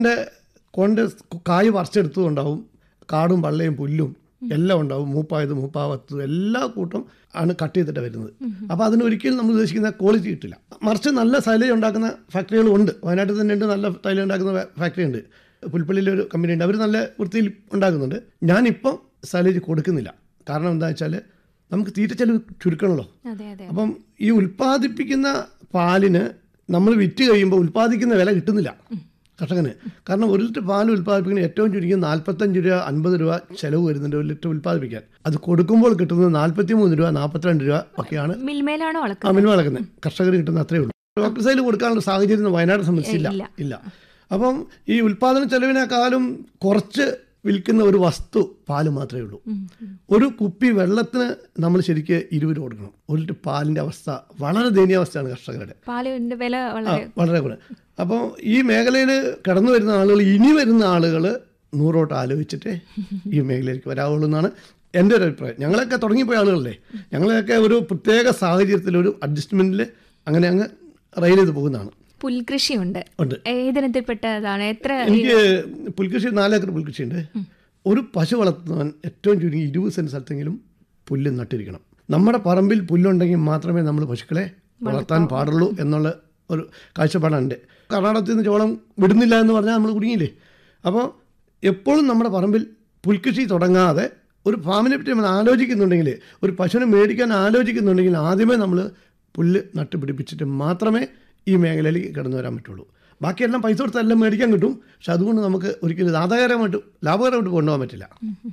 ന്റെ കൊണ്ട് കായ് പറിച്ചെടുത്തതുണ്ടാവും കാടും പള്ളയും പുല്ലും എല്ലാം ഉണ്ടാവും മൂപ്പായത് മൂപ്പാവത്തത് എല്ലാ കൂട്ടം ആണ് കട്ട് ചെയ്തിട്ട് വരുന്നത് അപ്പോൾ അതിന് ഒരിക്കലും നമ്മൾ ഉദ്ദേശിക്കുന്ന ക്വാളിറ്റി കിട്ടില്ല മറിച്ച് നല്ല സൈലേജ് ഉണ്ടാക്കുന്ന ഫാക്ടറികളും ഉണ്ട് വയനാട്ടിൽ തന്നെ ഉണ്ട് നല്ല തൈലം ഉണ്ടാക്കുന്ന ഫാക്ടറി ഉണ്ട് പുൽപ്പള്ളിയിലെ ഒരു കമ്പനി ഉണ്ട് അവർ നല്ല വൃത്തിയിൽ ഉണ്ടാക്കുന്നുണ്ട് ഞാനിപ്പം സൈലേജ് കൊടുക്കുന്നില്ല കാരണം എന്താ വെച്ചാൽ നമുക്ക് തീറ്റ ചെലവ് ചുരുക്കണമല്ലോ അതെ അതെ അപ്പം ഈ ഉൽപ്പാദിപ്പിക്കുന്ന പാലിന് നമ്മൾ വിറ്റ് കഴിയുമ്പോൾ ഉൽപ്പാദിക്കുന്ന വില കിട്ടുന്നില്ല കർഷകന് കാരണം ഒരു ലിറ്റർ പാൽ ഉൽപ്പാദിപ്പിക്കുന്ന ഏറ്റവും ചുരുങ്ങി നാൽപ്പത്തഞ്ച് രൂപ അൻപത് രൂപ ചിലവ് വരുന്നുണ്ട് ഒരു ലിറ്റർ ഉൽപ്പാദിപ്പിക്കാൻ അത് കൊടുക്കുമ്പോൾ കിട്ടുന്നത് നാൽപ്പത്തി മൂന്ന് രൂപ നാൽപ്പത്തിരണ്ട് രൂപ ഒക്കെയാണ് മിൽമേലാണോ അളക്കുന്നത് അമിന് വളക്കുന്നത് കർഷകർ കിട്ടുന്ന അത്രയേ ഉള്ളൂ ഡോക്ടർ സൈഡിൽ കൊടുക്കാനുള്ള സാഹചര്യം ഒന്നും വയനാട് സംബന്ധിച്ചില്ല ഇല്ല. ഇല്ല അപ്പം ഈ ഉൽപ്പാദന ചെലവിനേക്കാളും കുറച്ച് വിൽക്കുന്ന ഒരു വസ്തു പാല് മാത്രമേ ഉള്ളൂ ഒരു കുപ്പി വെള്ളത്തിന് നമ്മൾ ശരിക്ക് ഇരുപത് രൂപ കൊടുക്കണം ഒരു ലിറ്റർ പാലിൻ്റെ അവസ്ഥ വളരെ ദയനീയാവസ്ഥയാണ് കർഷകരുടെ പാലിന്റെ വില ആ, വളരെ വളരെ കുറവ് അപ്പോൾ ഈ മേഖലയിൽ കടന്നു വരുന്ന ആളുകൾ ഇനി വരുന്ന ആളുകൾ നൂറോട്ട് ആലോചിച്ചിട്ട് ഈ മേഖലയിലേക്ക് വരാവുള്ളൂ എന്നാണ് എൻ്റെ ഒരു അഭിപ്രായം ഞങ്ങളൊക്കെ തുടങ്ങിപ്പോയ ആളുകളല്ലേ ഞങ്ങളൊക്കെ ഒരു പ്രത്യേക സാഹചര്യത്തിൽ ഒരു അഡ്ജസ്റ്റ്മെൻറ്റിൽ അങ്ങനെ അങ്ങ് റെയിൽ ചെയ്ത് പോകുന്നതാണ് പുൽകൃഷിയുണ്ട് ഉണ്ട് ഏതിനത്തിൽപ്പെട്ടതാണ് എത്ര എനിക്ക് പുൽകൃഷി നാലേക്കർ പുൽകൃഷിയുണ്ട് ഒരു പശു വളർത്തുന്നവൻ ഏറ്റവും ചുരുങ്ങി ഇരുപത് സെൻറ്റ് സ്ഥലത്തെങ്കിലും പുല്ല് നട്ടിരിക്കണം നമ്മുടെ പറമ്പിൽ പുല്ലുണ്ടെങ്കിൽ മാത്രമേ നമ്മൾ പശുക്കളെ വളർത്താൻ പാടുള്ളൂ എന്നുള്ള ഒരു കാഴ്ചപ്പാടാണ് എൻ്റെ കർണാടകത്തിൽ നിന്ന് ചോളം വിടുന്നില്ല എന്ന് പറഞ്ഞാൽ നമ്മൾ കുടുങ്ങിയില്ലേ അപ്പോൾ എപ്പോഴും നമ്മുടെ പറമ്പിൽ പുൽകൃഷി തുടങ്ങാതെ ഒരു ഫാമിനെ പറ്റി നമ്മൾ ആലോചിക്കുന്നുണ്ടെങ്കിൽ ഒരു പശുവിനെ മേടിക്കാൻ ആലോചിക്കുന്നുണ്ടെങ്കിൽ ആദ്യമേ നമ്മൾ പുല്ല് നട്ടുപിടിപ്പിച്ചിട്ട് മാത്രമേ ഈ മേഖലയിലേക്ക് കടന്നു വരാൻ പറ്റുള്ളൂ ബാക്കിയെല്ലാം പൈസ കൊടുത്ത് എല്ലാം മേടിക്കാൻ കിട്ടും പക്ഷെ അതുകൊണ്ട് നമുക്ക് ഒരിക്കലും ഇത് ആദായകരമായിട്ട് ലാഭകരമായിട്ട് കൊണ്ടുപോകാൻ പറ്റില്ല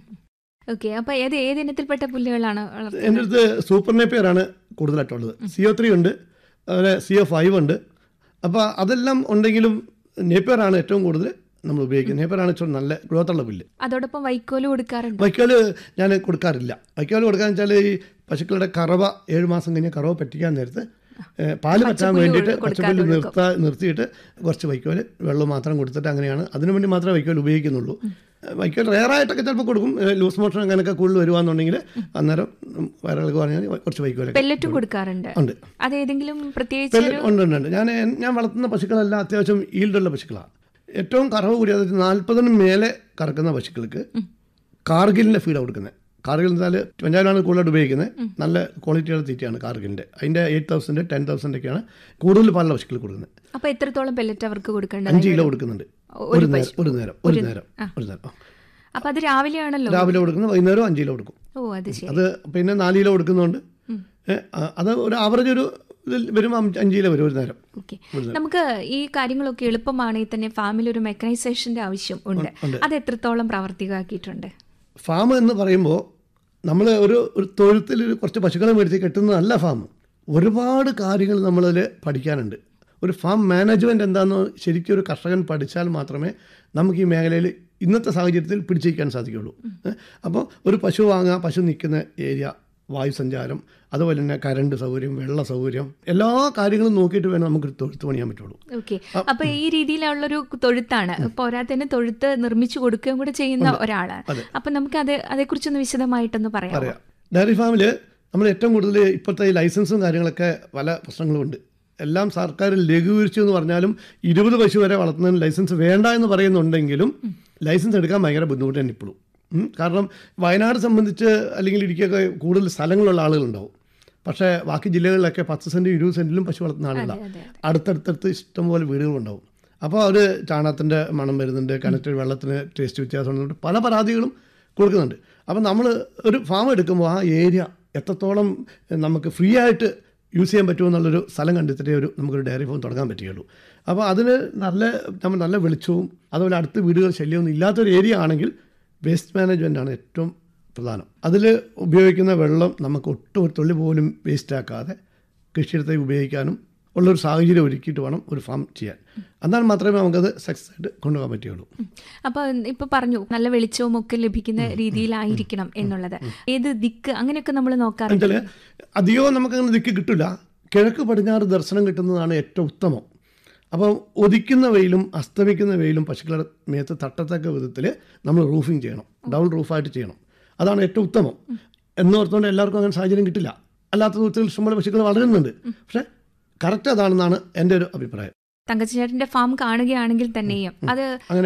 ഓക്കെ അപ്പൊ ഏത് ഏതിനത്തിൽപ്പെട്ട പുല്ലുകളാണ് വളർത്തുന്നത് എൻ്റെ അടുത്ത് സൂപ്പർ നേപ്പിയറാണ് കൂടുതലായിട്ടുള്ളത് സി ഒ ത്രീ ഉണ്ട് അതുപോലെ സി ഒ ഫൈവ് ഉണ്ട് അപ്പോൾ അതെല്ലാം ഉണ്ടെങ്കിലും നേപ്പിയറാണ് ഏറ്റവും കൂടുതൽ നമ്മൾ ഉപയോഗിക്കുന്നത് നേപ്പിയറാണ് ഏറ്റവും നല്ല ഗ്രോത്തുള്ള പുല്ല് അതോടൊപ്പം വൈക്കോല് കൊടുക്കാറുണ്ട് വൈക്കോല് ഞാൻ കൊടുക്കാറില്ല വൈക്കോല് കൊടുക്കാന്ന് വെച്ചാൽ ഈ പശുക്കളുടെ കറവ ഏഴ് മാസം കഴിഞ്ഞ് കറവ പറ്റിക്കാൻ നേരത്ത് ഏ, പാല് പറ്റാൻ പച്ചപ്പുല്ല് വേണ്ടിയിട്ട് കൊടുക്കാൻ പച്ചപ്പുല്ല് കൊടുക്കും. നിർത്താ നിർത്തിയിട്ട് കുറച്ച് വൈക്കോല് വെള്ളം മാത്രം കൊടുത്തിട്ട് അങ്ങനെയാണ് അതിനു വേണ്ടി മാത്രമേ വൈക്കോൽ ഉപയോഗിക്കുന്നുള്ളൂ വൈക്കോൽ റെയറായിട്ടൊക്കെ ചിലപ്പോൾ കൊടുക്കും ഏ, ലൂസ് മോഷൻ അങ്ങനെയൊക്കെ കൂടുതൽ വരുവാന്നുണ്ടെങ്കിൽ അന്നേരം വയറുകൾക്ക് പറഞ്ഞാൽ കുറച്ച് വൈക്കോലൊക്കെ പെല്ലറ്റും കൊടുക്കാറുണ്ട് ഉണ്ട് അതേതെങ്കിലും പ്രത്യേകിച്ച് പെല്ല- ഉണ്ട് ഉണ്ട് ഉണ്ട് ഞാൻ ഞാൻ വളർത്തുന്ന പശുക്കളെല്ലാം അത്യാവശ്യം ഈൽഡുള്ള പശുക്കളാണ് ഏറ്റവും കറവ് കൂടിയ അതായത് നാൽപ്പതിനും മേലെ കറക്കുന്ന പശുക്കൾക്ക് കാർഗിലിൻ്റെ ഫീഡ് കൊടുക്കുന്നത് കാർഗിൽ എന്നാൽ പഞ്ചാബിലാണ് കൂടുതലായിട്ട് ഉപയോഗിക്കുന്നത് നല്ല ക്വാളിറ്റിയുള്ള തീറ്റയാണ് കാർഗിലിൻ്റെ അതിൻ്റെ എയ്റ്റ് തൗസൻഡ് ടെൻ തൗസൻഡ് ഒക്കെയാണ് കൂടുതൽ പാലുള്ള പശുക്കൾ കൊടുക്കുന്നത് അപ്പൊ എത്രത്തോളം പെല്ലറ്റ് അവർക്ക് കൊടുക്കേണ്ടത് അഞ്ച് കിലോ കൊടുക്കുന്നുണ്ട് ഒരു നേരം ഒരു നേരം ഒരു നേരം ഒരു നേരം ആ. അപ്പൊ അത് രാവിലെയാണല്ലോ രാവിലെ കൊടുക്കുന്നത് വൈകുന്നേരം അഞ്ച് കിലോ കൊടുക്കും ഓ അത് ശരി അത് പിന്നെ നാല് കിലോ കൊടുക്കുന്നുണ്ട് ഏ, ആ, അത് ഒരു ആവറേജ് ഒരു ഇതിൽ വരും അഞ്ച് അഞ്ച് കിലോ വരും ഒരു നേരം ഓക്കെ നമുക്ക് ഈ കാര്യങ്ങളൊക്കെ എളുപ്പമാണെങ്കിൽ തന്നെ ഫാമിൽ ഒരു മെക്കനൈസേഷന്റെ ആവശ്യം ഉണ്ട് അത് എത്രത്തോളം പ്രാവർത്തികമാക്കിയിട്ടുണ്ട് ഫാം എന്ന് പറയുമ്പോൾ നമ്മൾ ഒരു ഒരു തൊഴുത്തിൽ ഒരു കുറച്ച് പശുക്കളെ മേടിച്ച് കെട്ടുന്നതല്ല ഫാം ഒരുപാട് കാര്യങ്ങൾ നമ്മളതിൽ പഠിക്കാനുണ്ട് ഒരു ഫാം മാനേജ്മെൻറ്റ് എന്താണെന്ന് ശരിക്കും ഒരു കർഷകൻ പഠിച്ചാൽ മാത്രമേ നമുക്ക് ഈ മേഖലയിൽ ഇന്നത്തെ സാഹചര്യത്തിൽ പിടിച്ചിരിക്കാൻ സാധിക്കുകയുള്ളൂ ഏ? അപ്പോൾ ഒരു പശു വാങ്ങുക പശു നിൽക്കുന്ന ഏരിയ വായുസഞ്ചാരം അതുപോലെ തന്നെ കറണ്ട് സൗകര്യം വെള്ള സൗകര്യം എല്ലാ കാര്യങ്ങളും നോക്കിയിട്ട് വേണം നമുക്കൊരു തൊഴുത്ത് പണിയാൻ പറ്റുള്ളൂ ഓക്കെ അപ്പൊ ഈ രീതിയിലുള്ളൊരു തൊഴുത്താണ് പോരാത്തതിന് തൊഴുത്ത് നിർമ്മിച്ചു കൊടുക്കുകയും കൂടെ ചെയ്യുന്ന ഒരാളാണ് അപ്പൊ നമുക്ക് അത് അതേക്കുറിച്ചൊന്ന് വിശദമായിട്ടൊന്ന് പറയാം പറയാം ഡയറി ഫാമിൽ നമ്മൾ ഏറ്റവും കൂടുതൽ ഇപ്പോഴത്തെ ഈ ലൈസൻസും കാര്യങ്ങളൊക്കെ പല പ്രശ്നങ്ങളുമുണ്ട് എല്ലാം സർക്കാർ ലഘൂകരിച്ചു എന്ന് പറഞ്ഞാലും ഇരുപത് പശു വരെ വളർത്തുന്നതിന് ലൈസൻസ് വേണ്ട എന്ന് പറയുന്നുണ്ടെങ്കിലും ലൈസൻസ് എടുക്കാൻ ഭയങ്കര ബുദ്ധിമുട്ട് തന്നെ ഇപ്പോഴും ഉം. കാരണം വയനാട് സംബന്ധിച്ച് അല്ലെങ്കിൽ ഇടുക്കിയൊക്കെ കൂടുതൽ സ്ഥലങ്ങളുള്ള ആളുകളുണ്ടാവും പക്ഷേ ബാക്കി ജില്ലകളിലൊക്കെ പത്ത് സെൻറ്റും ഇരുപത് സെൻറ്റിലും പശു വളർത്തുന്ന ആളുകളാണ് അതെ അടുത്തടുത്തടുത്ത് ഇഷ്ടംപോലെ വീടുകളുണ്ടാവും അപ്പോൾ അവർ ചാണകത്തിൻ്റെ മണം വരുന്നുണ്ട് കിണറ്റിൽ വെള്ളത്തിന് ടേസ്റ്റ് വ്യത്യാസമുണ്ട് പല പരാതികളും കൊടുക്കുന്നുണ്ട് അപ്പം നമ്മൾ ഒരു ഫാം എടുക്കുമ്പോൾ ആ ഏരിയ എത്രത്തോളം നമുക്ക് ഫ്രീ ആയിട്ട് യൂസ് ചെയ്യാൻ പറ്റുമോ എന്നുള്ളൊരു സ്ഥലം കണ്ടെത്തിട്ടേ ഒരു നമുക്കൊരു ഡയറി ഫാം തുടങ്ങാൻ പറ്റുകയുള്ളൂ അപ്പോൾ അതിന് നല്ല നമ്മൾ നല്ല വെളിച്ചവും അതുപോലെ അടുത്ത് വീടുകൾ ശല്യമൊന്നും ഇല്ലാത്തൊരു ഏരിയ ആണെങ്കിൽ വേസ്റ്റ് മാനേജ്മെൻ്റ് ആണ് ഏറ്റവും പ്രധാനം അതിൽ ഉപയോഗിക്കുന്ന വെള്ളം നമുക്ക് ഒട്ടും ഒരു തുള്ളി പോലും വേസ്റ്റ് ആക്കാതെ കൃഷിയിടത്തേക്ക് ഉപയോഗിക്കാനും ഉള്ളൊരു സാഹചര്യം ഒരുക്കിയിട്ട് വേണം ഒരു ഫാം ചെയ്യാൻ എന്നാൽ മാത്രമേ നമുക്കത് സക്സസ് ആയിട്ട് കൊണ്ടുപോകാൻ പറ്റുകയുള്ളൂ അപ്പൊ ഇപ്പൊ പറഞ്ഞു നല്ല വെളിച്ചവും ഒക്കെ ലഭിക്കുന്ന രീതിയിലായിരിക്കണം എന്നുള്ളത് ഏത് ദിക്ക് അങ്ങനെയൊക്കെ നമ്മൾ നോക്കാറുണ്ട് എന്നുവെച്ചാൽ അധികവും നമുക്കങ്ങനെ ദിക്ക് കിട്ടില്ല കിഴക്ക് പടിഞ്ഞാറ് ദർശനം കിട്ടുന്നതാണ് ഏറ്റവും ഉത്തമം അപ്പം ഉദിക്കുന്ന വെയിലും അസ്തമിക്കുന്ന വെയിലും പശുക്കളുടെ മേത്ത് തട്ടത്തക്ക വിധത്തിൽ നമ്മൾ റൂഫിങ് ചെയ്യണം ഡൗൺ റൂഫായിട്ട് ചെയ്യണം അതാണ് ഏറ്റവും ഉത്തമം എന്നോർത്തുകൊണ്ട് എല്ലാവർക്കും അങ്ങനെ സാഹചര്യം കിട്ടില്ല അല്ലാത്ത ദിവസത്തിൽ ഇഷ്ടംപോലെ പശുക്കൾ വളരുന്നുണ്ട് പക്ഷേ കറക്റ്റ് അതാണെന്നാണ് എൻ്റെ ഒരു അഭിപ്രായം തങ്കച്ചേട്ടന്റെ ഫാം കാണുകയാണെങ്കിൽ തന്നെയും അത് അങ്ങനെ